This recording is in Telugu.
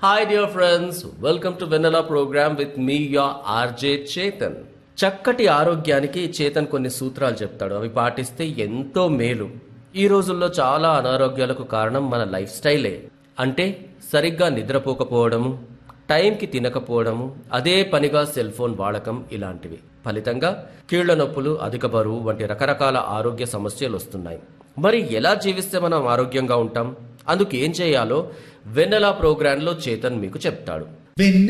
hi dear friends welcome to Vennela programme with me ya RJ Chetan చక్కటి ఆరోగ్యానికి చేతన్ కొన్ని సూత్రాలు చెప్తాడు అవి పాటిస్తే ఎంతో మేలు ఈ రోజుల్లో చాలా అనారోగ్యాలకు కారణం మన లైఫ్ స్టైలే అంటే సరిగ్గా నిద్రపోకపోవడము టైంకి తినకపోవడము అదే పనిగా సెల్ ఫోన్ వాడకం ఇలాంటివి ఫలితంగా కీళ్ల నొప్పులు అధిక బరువు వంటి రకరకాల ఆరోగ్య సమస్యలు వస్తున్నాయి మరి ఎలా జీవిస్తే మనం ఆరోగ్యంగా ఉంటాం అందుకు ఏం చేయాలో వెన్నెలా ప్రోగ్రాంలో చేతన్ మీకు చెప్తాడు వెన్నెల